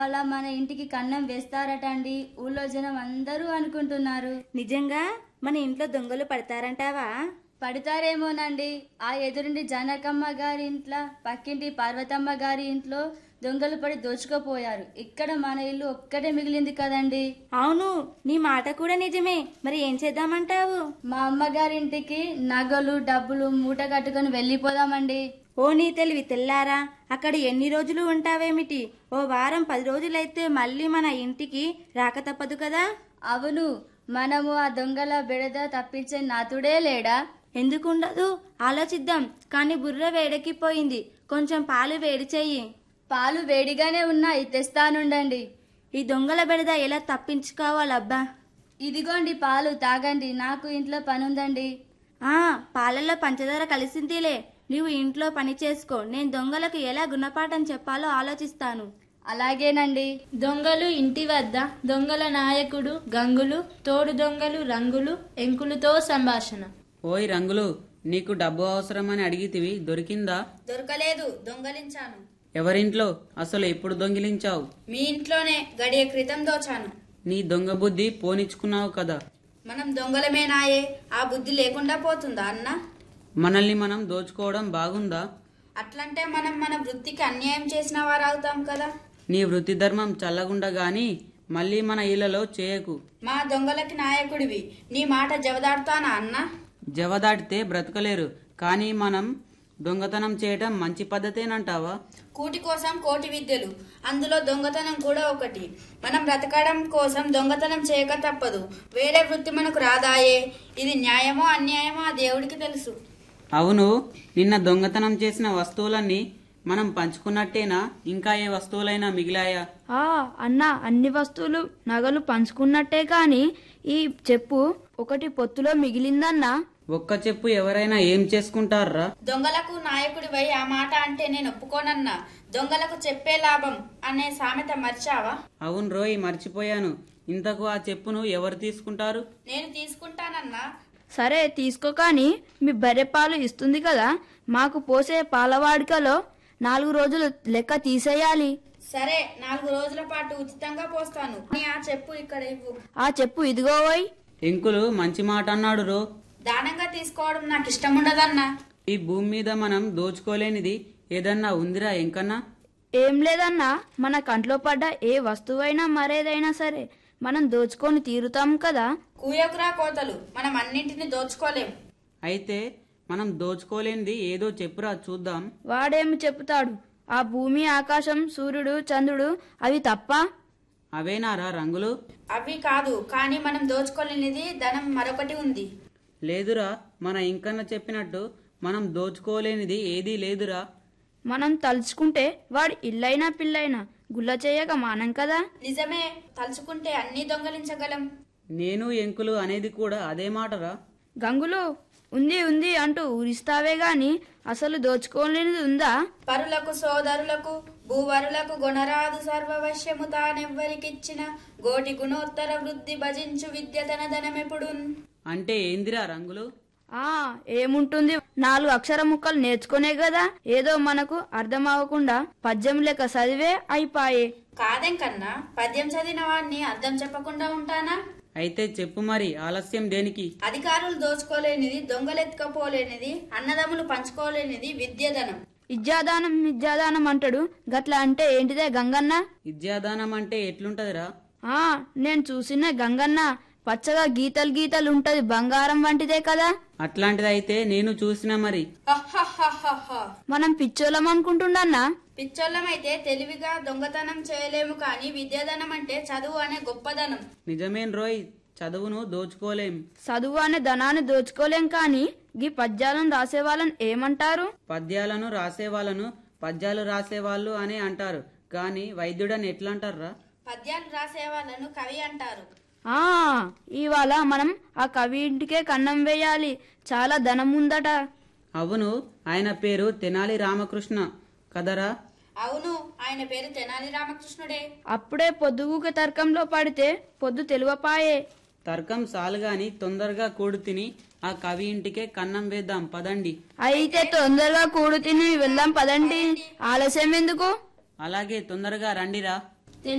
అలా మన ఇంటికి కన్నం వేస్తారట అండి ఊళ్ళో జనం అందరూ అనుకుంటున్నారు నిజంగా మన ఇంట్లో దొంగలు పడతారంటావా పడతారేమోనండి ఆ ఎదురుండి జనకమ్మ గారి ఇంట్లో పక్కింటి పార్వతమ్మ గారి ఇంట్లో దొంగలు పడి దోచుకోపోయారు ఇక్కడ మన ఇల్లు ఒక్కటే మిగిలింది కదండి అవును నీ మాట కూడా నిజమే మరి ఏం చేద్దామంటావు మా అమ్మగారింటికి నగలు డబ్బులు మూట కట్టుకొని వెళ్ళిపోదామండి ఓ నీ తెలివి తెల్లారా అక్కడ ఎన్ని రోజులు ఉంటావేమిటి ఓ వారం పది రోజులైతే మళ్ళీ మన ఇంటికి రాక తప్పదు కదా అవును మనము ఆ దొంగల బెడద తప్పించే నాతుడే లేడా ఎందుకుండదు ఆలోచిద్దాం కానీ బుర్ర వేడెక్కిపోయింది కొంచెం పాలు వేడి చెయ్యి పాలు వేడిగానే ఉన్నాయి తెస్తానుండండి ఈ దొంగల బెడద ఎలా తప్పించుకోవాలబ్బా ఇదిగోండి పాలు తాగండి నాకు ఇంట్లో పనుందండి ఆ పాలల్లో పంచదార కలిసిందిలే నీవు ఇంట్లో పని చేసుకో నేను దొంగలకు ఎలా గుణపాఠం చెప్పాలో ఆలోచిస్తాను అలాగేనండి దొంగలు ఇంటి వద్ద దొంగల నాయకుడు గంగులు తోడు దొంగలు రంగులు ఎంకులతో సంభాషణ ఓయ్ రంగులు నీకు డబ్బు అవసరమని అడిగితివి దొరికిందా దొరకలేదు దొంగలించాను ఎవరింట్లో అసలు ఎప్పుడు దొంగిలించావు మీ ఇంట్లోనే గడియ క్రితం దోచాను నీ దొంగ బుద్ధి పోనిచ్చుకున్నావు కదా మనం దొంగలమేనాయే ఆ బుద్ధి లేకుండా పోతుందా అన్న మనల్ని మనం దోచుకోవడం బాగుందా అట్లంటే మనం మన వృత్తికి అన్యాయం చేసిన వారు అవుతాం కదా నీ వృత్తి ధర్మం చల్లగుండా గాని మళ్ళీ మన ఇళ్లలో చేయకు మా దొంగలకి నాయకుడివి నీ మాట జవదాడుతానా అన్న జవదాటితే బ్రతకలేరు కానీ మనం దొంగతనం చేయటం మంచి పద్ధతేనంటావా కూటి కోసం కోటి విద్యలు అందులో దొంగతనం కూడా ఒకటి మనం బ్రతకడం కోసం దొంగతనం చేయక తప్పదు వేరే వృత్తి మనకు రాదాయే ఇది న్యాయమో అన్యాయమో ఆ దేవుడికి తెలుసు అవును నిన్న దొంగతనం చేసిన వస్తువులన్నీ మనం పంచుకున్నట్టేనా ఇంకా ఏ వస్తువులైనా మిగిలాయా ఆ అన్న అన్ని వస్తువులు నగలు పంచుకున్నట్టే కాని ఈ చెప్పు ఒకటి పొత్తులో మిగిలిందన్నా ఒక్క చెప్పు ఎవరైనా ఏం చేసుకుంటారా దొంగలకు నాయకుడివై ఆ మాట అంటే నేను ఒప్పుకోనన్నా దొంగలకు చెప్పే లాభం అనే సామెత మర్చావా అవును రోయ్ మర్చిపోయాను ఇంతకు ఆ చెప్పును ఎవరు తీసుకుంటారు నేను తీసుకుంటానన్నా సరే తీసుకో కానీ మీ బర్రె పాలు ఇస్తుంది కదా మాకు పోసే పాలవాడికలో నాలుగు రోజులు లెక్క తీసేయాలి సరే నాలుగు రోజుల పాటు ఉచితంగా పోస్తాను నీ ఆ చెప్పు ఇక్కడ ఇవ్వు ఆ చెప్పు ఇదిగోవోయ్ ఎంకులు మంచి మాట అన్నాడు రో దానంగా తీసుకోవడం నాకు ఇష్టం ఉండదన్నా ఈ భూమి మీద మనం దోచుకోలేనిది ఏదన్నా ఉందిరా ఎంకన్నా ఏం లేదన్నా మన కంట్లో పడ్డ ఏ వస్తువైనా మరేదైనా సరే మనం దోచుకొని తీరుతాం కదా కూయకురా కోతలు మనం అన్నింటిని దోచుకోలేం అయితే మనం దోచుకోలేనిది ఏదో చెప్పురా చూద్దాం వాడేమి చెప్తాడు ఆ భూమి ఆకాశం సూర్యుడు చంద్రుడు అవి తప్ప అవేనారా రంగులు అవి కాదు కానీ మనం దోచుకోలేనిది ధనం మరొకటి ఉంది లేదురా మన ఇంకన్న చెప్పినట్టు మనం దోచుకోలేనిది ఏదీ లేదురా మనం తలుచుకుంటే వాడు ఇల్లైనా పిల్లైనా గుల్ల చేయక మానం కదా నిజమే తలుచుకుంటే అన్ని దొంగలించగలం నేను ఎంకులు అనేది కూడా అదే మాటరా గంగులు ఉంది ఉంది అంటూ ఊరిస్తావే గాని అసలు దోచుకోలేనిది ఉందా పరులకు సోదరులకు భూవరులకు గుణరాదు సర్వవశ్యము తానెవ్వరికిచ్చిన గోటి గుణోత్తర వృద్ధి భజించు విద్య తన ధనమెప్పుడు అంటే ఏందిరా రంగులు ఆ ఏముంటుంది నాలుగు అక్షర ముక్కలు నేర్చుకునే కదా ఏదో మనకు అర్థం అవ్వకుండా పద్యం లెక్క చదివే అయిపాయే కాదేం కన్నా పద్యం చదివిన వాడిని అర్థం చెప్పకుండా ఉంటానా అయితే చెప్పు మరి ఆలస్యం దేనికి అధికారులు దోచుకోలేనిది దొంగలెత్తుకపోలేనిది అన్నదమ్ములు పంచుకోలేనిది విద్యధనం ఇజ్జాదానం ఇజ్జాదానం అంటాడు గట్ల అంటే ఏంటిదే గంగన్న విద్యాదానం అంటే ఎట్లుంటదిరా ఆ నేను చూసిన గంగన్న పచ్చగా గీతలు గీతలు ఉంటది బంగారం వంటిదే కదా అట్లాంటిదైతే నేను చూసిన మరి అహ్హహ్హహ్హ. మనం పిచ్చోళ్ళం అనుకుంటుండన్నా పిచ్చోళ్ళమైతే తెలివిగా దొంగతనం చేయలేము కానీ విద్యాధనం అంటే చదువు అనే గొప్పదనం నిజమేం రోయ్ చదువును దోచుకోలేం చదువు అనే ధనాన్ని దోచుకోలేం కానీ గీ పద్యాలను రాసే వాళ్ళని ఏమంటారు పద్యాలను రాసే వాళ్ళను పద్యాలు రాసేవాళ్ళు అని అంటారు కానీ వైద్యుడని ఎట్లా అంటారా పద్యాలు రాసే వాళ్ళను కవి అంటారు ఆ ఇవాళ మనం ఆ కవి ఇంటికే కన్నం వేయాలి చాలా ధనం ఉందట అవును ఆయన పేరు తెనాలి రామకృష్ణ కదరా అవును ఆయన పేరు తెనాలి రామకృష్ణుడే అప్పుడే పొద్దుగుక తర్కంలో పడితే పొద్దు తెలువపాయే తర్కం సాలుగాని తొందరగా కూడు తిని ఆ కవి ఇంటికే కన్నం వేద్దాం పదండి అయితే తొందరగా కూడు తిని వెళ్దాం పదండి ఆలస్యం ఎందుకు అలాగే తొందరగా రండిరా